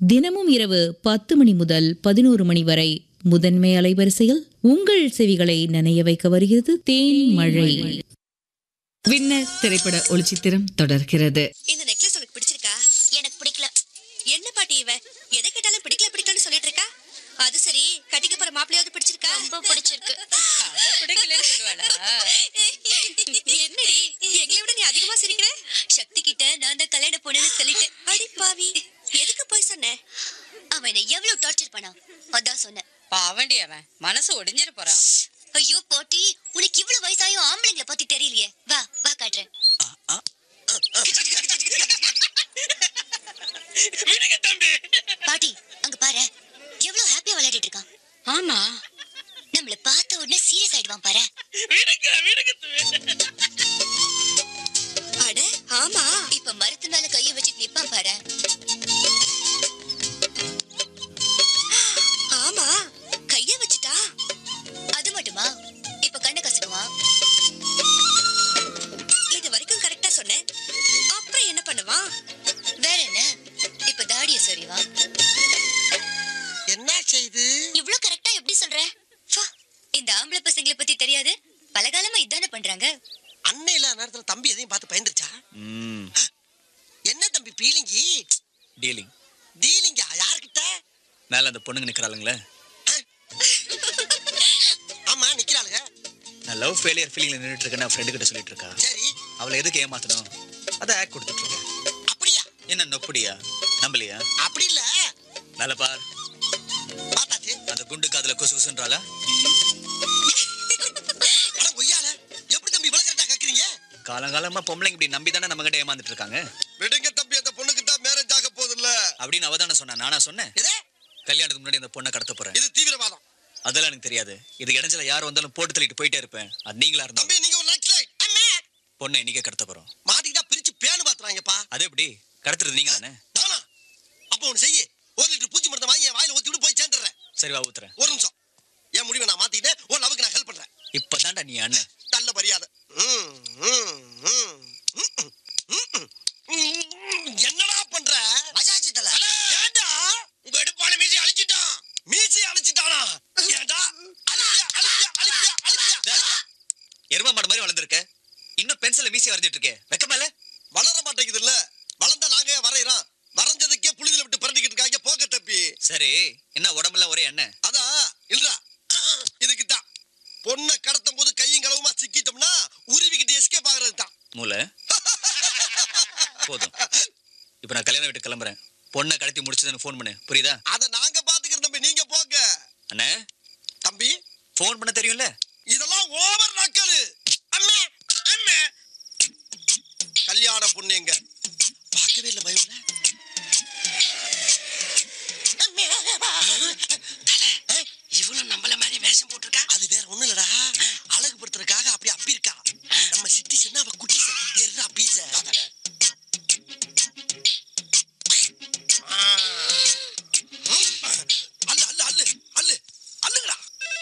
தினமும் இரவு பத்து மணி முதல் பதினோரு மணி வரை முதன்மை அலைவரிசையில் உங்கள் செவிகளை நனைய வைக்க வருகிறது தேன் மழை வின்னர் திரைப்பட ஒளிச்சித்திரம் தொடர்கிறது இந்த நெக்லஸ் உனக்கு பிடிச்சிருக்கா எனக்கு பிடிக்கல என்ன பாட்டி இவ எதை கேட்டாலும் பிடிக்கல பிடிக்கலன்னு சொல்லிட்டு இருக்கா அது சரி கட்டிக்க போற மாப்பிளையாவது பிடிச்சிருக்கா ரொம்ப பிடிச்சிருக்கு பிடிக்கலன்னு சொல்லுவாளா என்னடி எங்களை விட நீ அதிகமா சிரிக்கிற சக்தி கிட்ட நான் தான் கல்யாண பொண்ணுன்னு சொல்லிட்டேன் அடி பாவி எதுக்கு போய் சொன்ன அவன் என்னை எவ்வளவு டார்ச்சர் பண்ணான் அதான் சொன்னேன் பாவண்டி அவன் மனசு ஒடிஞ்சிரு போறான் ஐயோ போட்டி உனக்கு இவ்வளவு வயசாயும் ஆம்பளைங்களை பத்தி தெரியலையே வா வா காட்டுறேன் பாட்டி அங்க பாரு எவ்வளவு ஹாப்பியா விளையாடிட்டு இருக்கான் ஆமா நம்மள பார்த்த உடனே சீரியஸ் ஆயிடுவான் பாரு அட ஆமா இப்ப மரத்து மேல கைய வச்சுட்டு நிப்பான் பாரு ஆமா கைய வச்சுட்டா அது மட்டுமா இப்ப கண்ணை கசக்குவான் இது வரைக்கும் கரெக்டா சொன்னேன் அப்புறம் என்ன பண்ணுவான் வேற என்ன இப்ப தாடிய சொறிவான் என்ன செய்து இவ்ளோ கரெக்டா எப்படி சொல்ற ஃபா, இந்த ஆம்பளை பசங்களை பத்தி தெரியாது பலகாலமா இதானே பண்றாங்க அண்ணன் இல்லாத நேரத்துல தம்பி எதையும் பார்த்து பயந்துருச்சா என்ன தம்பி பீலிங்கி டீலிங் டீலிங்கா யார்கிட்ட மேல அந்த பொண்ணுங்க நிக்கிறாளுங்களே ஆமா நிக்கிறாளுங்க நான் லவ் ஃபெயிலியர் ஃபீலிங்ல நின்றுட்டு இருக்கேன்னு ஃப்ரெண்டு கிட்ட சொல்லிட்டு இருக்கா சரி அவளை எதுக்கு ஏமாத்தணும் அதை ஆக்ட் கொடுத்துட்டு இருக்கேன் அப்படியா என்ன நொப்படியா நம்பலையா அப்படி இல்ல மேல பார் பார்த்தாச்சு அந்த குண்டு காதுல குசு குசுன்றாளா அட ஒய்யால எப்படி தம்பி இவ்வளவு கரெக்டா கேக்குறீங்க காலங்காலமா பொம்பளைங்க இப்படி நம்பி தானே நம்ம கிட்ட ஏமாந்துட்டு இருக்காங்க விடுங்க தம்பி அந்த பொண்ணுக்கு தான் மேரேஜ் ஆக போகுதுல்ல அப்படின்னு அவ தானே சொன்னா நானா சொன்னேன் எதே கல்யாணத்துக்கு முன்னாடி அந்த பொண்ணை கடத்த போறேன் இது தீவிரவாதம் அதெல்லாம் எனக்கு தெரியாது இது இடைஞ்சல யார் வந்தாலும் போட்டு தள்ளிட்டு போயிட்டே இருப்பேன் அது நீங்களா இருந்தா தம்பி நீங்க ஒரு நக்ஸலைட் அம்மே பொண்ணை இன்னைக்கே கடத்த போறோம் மாட்டிக்கிட்டா பிரிச்சு பேனு பாத்துறாங்கப்பா அது எப்படி கடத்துறது நீங்க தானே நானா அப்ப ஒண்ணு செய்யு ஒரு லிட்டர் பூச்சி மருந்தை வாங்கி என் வாயில ஊத்தி விட்டு போய் சேர்ந்துடுறேன் சரி வா ஊத்துறேன் ஒரு நிமிஷம் என் முடிவை நான் மாத்திக்கிட்டேன் ஒரு லவுக்கு நான் ஹெல்ப் பண்றேன் இப்பதான்டா நீ அண்ணன் நல்ல மரியாதை ம், ம், ம், ம், ம், ம், ம். என்னடா பண்ற மசாஜ் தல ஏண்டா உங்க எடுப்பான மீசி அழிச்சிட்டான் மீசி அழிச்சிட்டானா ஏண்டா அழிச்சியா அழிச்சியா அழிச்சியா அழிச்சியா டேய், எருமை மாடு மாதிரி வளர்ந்துருக்க இன்னும் பென்சில மீசி வரைஞ்சிட்டு இருக்கே வெக்க மேல வளர மாட்டேங்குது இல்ல வளர்ந்தா நாங்க ஏன் வரையறோம் வரைஞ்சதுக்கே புழுதில விட்டு பரண்டிக்கிட்டு இருக்காங்க போக தப்பி சரி என்ன உடம்புல ஒரே எண்ணெய் அதான் இல்லடா இதுக்கு தான் பொண்ணை கடத்தும் போது கையும் களவுமா சிக்கிட்டோம்னா உருவிக்கிட்டு எஸ்கேப் ஆகுறது தான் மூளை போதும் இப்ப நான் கல்யாணம் விட்டு கிளம்புறேன் பொண்ணை கடத்தி முடிச்சதுன்னு ஃபோன் பண்ணு புரியுதா அதை நாங்க பாத்துக்கிறோம் தம்பி நீங்க போங்க அண்ணே தம்பி ஃபோன் பண்ண தெரியும்ல இதெல்லாம் ஓவர் நக்கலு அம்மே அம்மே கல்யாண பொண்ணு எங்க பார்க்கவே இல்லை பயம்ல இவனும் நம்மள மாதிரி வேஷம் போட்டிருக்கா அது வேற ஒண்ணும் இல்லடா அழகுபடுத்துறதுக்காக அப்படி அப்பி இருக்கா நம்ம சிட்டி சின்ன அவ குட்டி எர்ரா பீச அல்ல அல்ல அல்ல அல்ல அல்லுங்கடா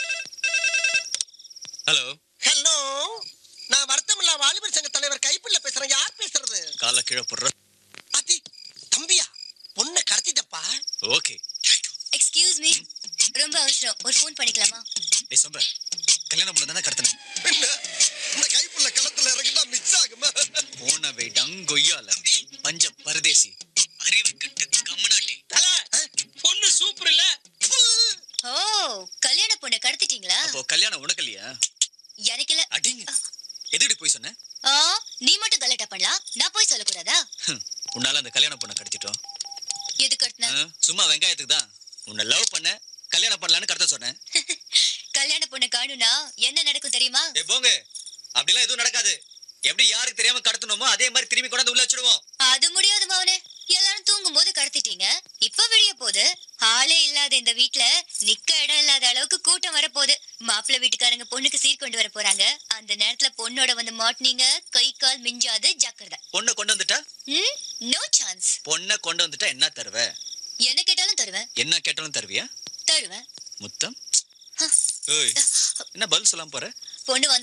ஹலோ ஹலோ நான் வருத்தமில்லா வாலிபர் சங்க தலைவர் கைப்பிள்ள பேசுறேன் யார் பேசுறது காலை கீழே போடுற அதி தம்பியா பொண்ணை கடத்திட்டப்பா ஓகே எக்ஸ்கியூஸ் மீ ரொம்ப அவசரம் ஒரு ஃபோன் பண்ணிக்கலாமா டேய் சொம்ப கல்யாணம் பண்ண தானே கடத்தினேன் என்ன இந்த கைப்புள்ள களத்துல இறங்கிட்டா மிஸ் ஆகுமா போன வை டங்கொய்யால பஞ்ச பரதேசி அறிவு கட்டு கம்மநாட்டி பொண்ணு சூப்பர் இல்ல ஓ கல்யாண பொண்ணை கடத்திட்டீங்களா அப்போ கல்யாணம் உனக்கு இல்லையா எனக்கு இல்ல அடிங்க எதுடி போய் சொன்ன ஆ நீ மட்டும் கலெக்டா பண்ணலாம் நான் போய் சொல்லக்கூடாதா ஹம், உன்னால அந்த கல்யாணம் பொண்ணை கடத்திட்டோம் எது கட்டின ஆ, சும்மா வெங்காயத்துக்கு தான் உன்னை லவ் பண்ண கல்யாணம் பண்ணலான்னு கடத்த சொன்னேன் கல்யாண பொண்ணை காணும்னா என்ன நடக்கும் தெரியுமா ஏ போங்க அப்படிலாம் எதுவும் நடக்காது எப்படி யாருக்கு தெரியாம கடத்தணுமோ அதே மாதிரி திரும்பி கொண்டாந்து உள்ள வச்சிடுவோம் அது முடியாது மவனே எல்லாரும் தூங்கும் போது கடத்திட்டீங்க இப்ப விடிய போகுது ஆளே இல்லாத இந்த வீட்ல நிக்க இடம் இல்லாத அளவுக்கு கூட்டம் வரப்போகுது மாப்பிள்ளை வீட்டுக்காரங்க பொண்ணுக்கு சீர் கொண்டு வர போறாங்க அந்த நேரத்துல பொண்ணோட வந்து மாட்டினீங்க கை கால் மிஞ்சாது ஜாக்கிரதை பொண்ணை கொண்டு வந்துட்டா ம் நோ சான்ஸ் பொண்ணை கொண்டு வந்துட்டா என்ன தருவ என்ன கேட்டாலும் தருவேன் என்ன கேட்டாலும் தருவியா தருவேன் முத்தம் ஏய், என்ன பதில் சொல்லாம போற பொண்ணு வந்து